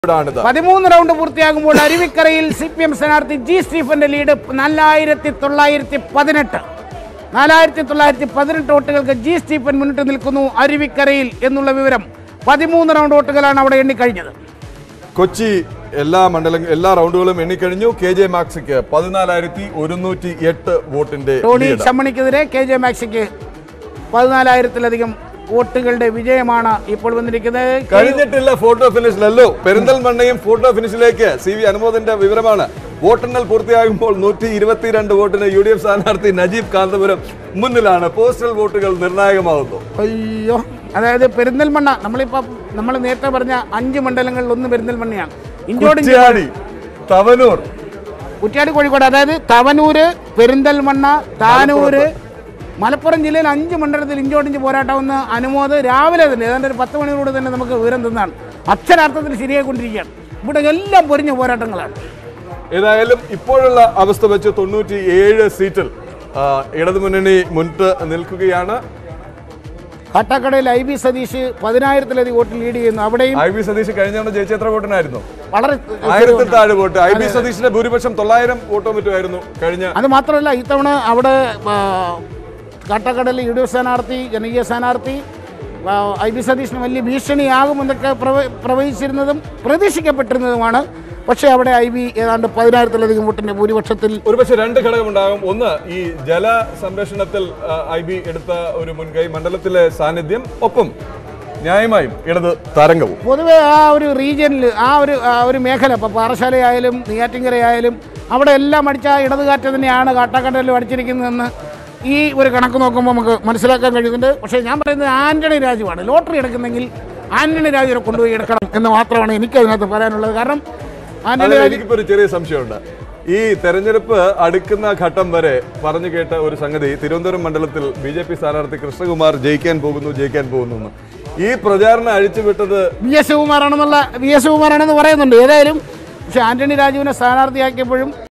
ഇവിടാണിത് പതിമൂന്ന് റൗണ്ട് പൂർത്തിയാകുമ്പോൾ അരുവിക്കരയിൽ സി പി എം സ്ഥാനാർത്ഥി ജി സ്റ്റീഫന്റെ ലീഡ് നാലായിരത്തി തൊള്ളായിരത്തി പതിനെട്ട് നാലായിരത്തി തൊള്ളായിരത്തി പതിനെട്ട് വോട്ടുകൾക്ക് ജി സ്റ്റീഫൻ മുന്നിട്ട് നിൽക്കുന്നു അരുവിക്കരയിൽ എന്നുള്ള വിവരം പതിമൂന്ന് റൗണ്ട് വോട്ടുകളാണ് അവിടെ എണ്ണിക്കഴിഞ്ഞത് കൊച്ചി എല്ലാ മണ്ഡലം എല്ലാ റൗണ്ടുകളും എണ്ണിക്കഴിഞ്ഞു കെ ജെ മാക്സിക്ക് പതിനാലായിരത്തി ഒരുന്നൂറ്റി എട്ട് വോട്ടിന്റെ ടോണി ലീഡ്. ചമ്മണിക്കെതിരെ കെ ജെ മാക്സിക്ക് പതിനാലായിരത്തിലധികം വോട്ടുകളുടെ വിജയമാണ് ഇപ്പോൾ വന്നിരിക്കുന്നത് കഴിഞ്ഞിട്ടില്ല ഫോട്ടോ ഫിനിഷിലല്ലോ പെരിന്തൽമണ്ണയും ഫോട്ടോ ഫിനിഷിലേക്ക് സി വി അനുമോദന്റെ വിവരമാണ് വോട്ടെണ്ണൽ പൂർത്തിയാകുമ്പോൾ നൂറ്റി ഇരുപത്തിരണ്ട് വോട്ടിന് യു ഡി എഫ് സ്ഥാനാർത്ഥി നജീബ് കാന്തപുരം മുന്നിലാണ് പോസ്റ്റൽ വോട്ടുകൾ നിർണായകമാകുന്നു അയ്യോ അതായത് പെരിന്തൽമണ്ണ നമ്മളിപ്പോൾ നമ്മൾ നേരത്തെ പറഞ്ഞ അഞ്ച് മണ്ഡലങ്ങളിൽ ഒന്ന് പെരിന്തൽമണ്ണയാണ് ഇഞ്ചോടിഞ്ച് കുറ്റ്യാടി തവനൂർ കുറ്റ്യാടി കോഴിക്കോട് അതായത് തവനൂര് പെരിന്തൽമണ്ണ താനൂര് മലപ്പുറം ജില്ലയിൽ അഞ്ച് മണ്ഡലത്തിൽ ഇഞ്ചോടിഞ്ച് പോരാട്ടമെന്ന് അനുമോദ് രാവിലെ തന്നെ ഏതാണ്ട് ഒരു പത്ത് മണിയോട് തന്നെ നമുക്ക് വിവരം തന്നാണ് അക്ഷരാർത്ഥത്തിൽ ശരിയായിക്കൊണ്ടിരിക്കുകയാണ് ഇവിടെ എല്ലാം പൊരിഞ്ഞ പോരാട്ടങ്ങളാണ് ഏതായാലും ഇപ്പോഴുള്ള അവസ്ഥ വെച്ച് തൊണ്ണൂറ്റി ഏഴ് സീറ്റിൽ ആ, ഇടതുമുന്നണി മുന്നിട്ട് നിൽക്കുകയാണ് കാട്ടാക്കടയിൽ ഐ ബി സതീഷ് പതിനായിരത്തിലധികം വോട്ട് ലീഡ് ചെയ്യുന്നു അവിടെയും ഐ ബി സതീഷ് കഴിഞ്ഞ തവണ ജയിച്ച എത്ര വോട്ടിനായിരുന്നു വളരെ ആയിരത്തിൽ താഴെ വോട്ട് ഐ ബി സതീഷിന്റെ ഭൂരിപക്ഷം തൊള്ളായിരം വോട്ടോ മറ്റുമായിരുന്നു കഴിഞ്ഞ അത് മാത്രമല്ല ഇത്തവണ അവിടെ ആ, കാട്ടാക്കടയിൽ യു ഡി എഫ് സ്ഥാനാർത്ഥി ജനകീയ സ്ഥാനാർത്ഥി ആ, ഐ ബി സതീഷിന് വലിയ ഭീഷണിയാകുമെന്നൊക്കെ പ്രവ പ്രവചിച്ചിരുന്നതും പ്രതീക്ഷിക്കപ്പെട്ടിരുന്നതുമാണ് പക്ഷേ അവിടെ ഐ ബി ഏതാണ്ട് പതിനായിരത്തിലധികം വോട്ടിന്റെ ഭൂരിപക്ഷത്തിൽ ഒരുപക്ഷെ രണ്ട് ഘടകമുണ്ടാകും ഒന്ന് ഈ ജല സംരക്ഷണത്തിൽ ഐ ബി എടുത്ത ഒരു മുൻകൈ മണ്ഡലത്തിലെ സാന്നിധ്യം ഒപ്പം ന്യായമായും ഇടത് തരംഗവും പൊതുവെ ആ ഒരു റീജിയനിൽ ആ ഒരു ആ ഒരു മേഖല ഇപ്പോൾ പാറശാലയായാലും നെയ്യാറ്റിങ്കരയായാലും അവിടെ എല്ലാം അടിച്ച ആ ഇടതുകാറ്റ് തന്നെയാണ് കാട്ടാക്കടലിലും അടിച്ചിരിക്കുന്നതെന്ന് ഈ ഒരു കണക്ക് നോക്കുമ്പോൾ നമുക്ക് മനസ്സിലാക്കാൻ കഴിയുന്നുണ്ട് പക്ഷേ ഞാൻ പറയുന്നത് ആന്റണി രാജുവാണ് ലോട്ടറി എടുക്കുന്നെങ്കിൽ ആന്റണി രാജുവിനെ കൊണ്ടുപോയി എടുക്കണം എന്ന് മാത്രമാണ് എനിക്ക് അതിനകത്ത് പറയാനുള്ളത് കാരണം ആന്റണി അതിൽ രാജു എനിക്കിപ്പോ ഒരു ചെറിയ സംശയമുണ്ട് ഈ തെരഞ്ഞെടുപ്പ് അടുക്കുന്ന ഘട്ടം വരെ പറഞ്ഞു കേട്ട ഒരു സംഗതി തിരുവനന്തപുരം മണ്ഡലത്തിൽ ബി ജെ പി സ്ഥാനാർത്ഥി കൃഷ്ണകുമാർ ജയിക്കാൻ പോകുന്നു ജയിക്കാൻ പോകുന്നു എന്ന്. ഈ പ്രചാരണം അഴിച്ചുവിട്ടത് വി എസ് ശിവകുമാറാണെന്നുള്ള വി എസ് ശിവകുമാറാണെന്ന് പറയുന്നുണ്ട് ഏതായാലും പക്ഷേ ആന്റണി രാജുവിനെ സ്ഥാനാർത്ഥിയാക്കിയപ്പോഴും